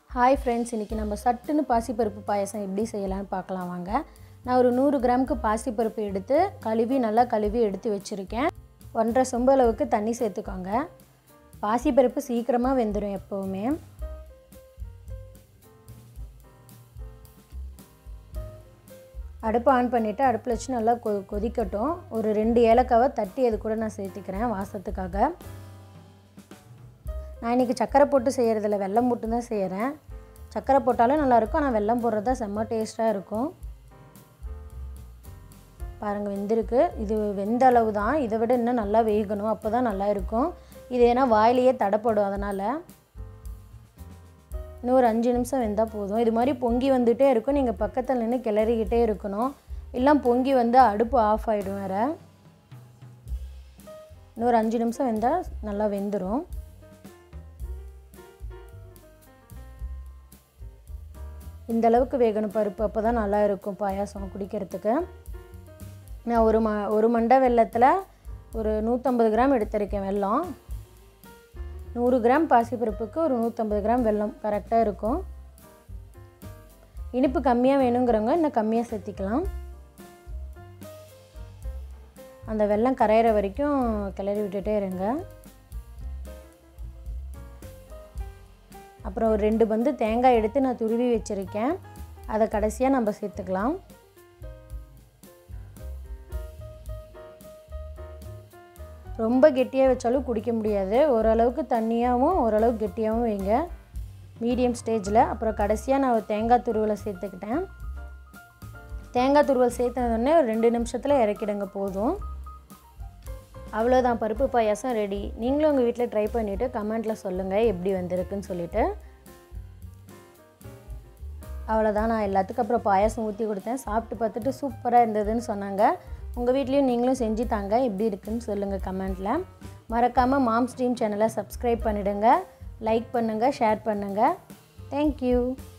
hi friends இன்றைக்கி நம்ம சட்டுன்னு பாசிப்பருப்பு பாயசம் எப்படி செய்யலாம்னு பார்க்கலாம் வாங்க நான் ஒரு நூறு கிராமுக்கு பாசிப்பருப்பு எடுத்து கழுவி நல்லா கழுவி எடுத்து வச்சுருக்கேன் ஒன்றரை சொம்பு அளவுக்கு தண்ணி சேர்த்துக்கோங்க பாசிப்பருப்பு சீக்கிரமாக வெந்துடும் எப்போவுமே அடுப்பு ஆன் பண்ணிவிட்டு அடுப்பில் வச்சு நல்லா கொ கொதிக்கட்டும் ஒரு ரெண்டு ஏலக்காவை தட்டி அது கூட நான் சேர்த்துக்கிறேன் வாசத்துக்காக நான் இன்றைக்கி சக்கரை போட்டு செய்கிறதில்ல வெல்லம் போட்டு தான் செய்கிறேன் சக்கரை போட்டாலும் நல்லாயிருக்கும் ஆனால் வெல்லம் போடுறது தான் செம்ம டேஸ்ட்டாக இருக்கும் பாருங்கள் வெந்திருக்கு இது வெந்த அளவு தான் இதை விட இன்னும் நல்லா வேகணும் அப்போ தான் நல்லா இருக்கும் இது ஏன்னா வாயிலேயே தடப்படும் அதனால் இன்னும் ஒரு அஞ்சு நிமிஷம் வெந்தால் போதும் இது மாதிரி பொங்கி வந்துகிட்டே இருக்கும் நீங்கள் பக்கத்தில் நின்று கிளறிக்கிட்டே இருக்கணும் இல்லை பொங்கி வந்து அடுப்பு ஆஃப் ஆகிடும் வேறு இன்னொரு அஞ்சு நிமிஷம் வெந்தால் நல்லா வெந்துடும் இந்த அளவுக்கு வேகணும் பருப்பு அப்போ தான் நல்லா இருக்கும் பாயாசம் குடிக்கிறதுக்கு நான் ஒரு ம ஒரு மண்டை வெள்ளத்தில் ஒரு நூற்றம்பது கிராம் எடுத்திருக்கேன் வெல்லம் நூறு கிராம் பாசிப்பருப்புக்கு ஒரு நூற்றம்பது கிராம் வெல்லம் கரெக்டாக இருக்கும் இனிப்பு கம்மியாக வேணுங்கிறவங்க இன்னும் கம்மியாக சேர்த்திக்கலாம் அந்த வெல்லம் கரையிற வரைக்கும் கிளறி விட்டுட்டே இருங்க அப்புறம் ஒரு ரெண்டு பந்து தேங்காய் எடுத்து நான் துருவி வச்சுருக்கேன் அதை கடைசியாக நம்ம சேர்த்துக்கலாம் ரொம்ப கெட்டியாக வச்சாலும் குடிக்க முடியாது ஓரளவுக்கு தண்ணியாகவும் ஓரளவுக்கு கெட்டியாகவும் வைங்க மீடியம் ஸ்டேஜில் அப்புறம் கடைசியாக நான் தேங்காய் துருவலை சேர்த்துக்கிட்டேன் தேங்காய் துருவல் சேர்த்தனோடனே ஒரு ரெண்டு நிமிஷத்தில் இறக்கிடுங்க போதும் அவ்வளோதான் பருப்பு பாயாசம் ரெடி நீங்களும் உங்கள் வீட்டில் ட்ரை பண்ணிவிட்டு கமெண்ட்டில் சொல்லுங்கள் எப்படி வந்திருக்குன்னு சொல்லிவிட்டு அவ்வளோதான் நான் எல்லாத்துக்கும் அப்புறம் பாயாசம் ஊற்றி கொடுத்தேன் சாப்பிட்டு பார்த்துட்டு சூப்பராக இருந்ததுன்னு சொன்னாங்க உங்கள் வீட்லேயும் நீங்களும் செஞ்சு தாங்க எப்படி இருக்குன்னு சொல்லுங்கள் கமெண்ட்டில் மறக்காமல் மாம் ஸ்ட்ரீம் சேனலை சப்ஸ்கிரைப் பண்ணிவிடுங்க லைக் பண்ணுங்கள் ஷேர் பண்ணுங்கள் தேங்க்யூ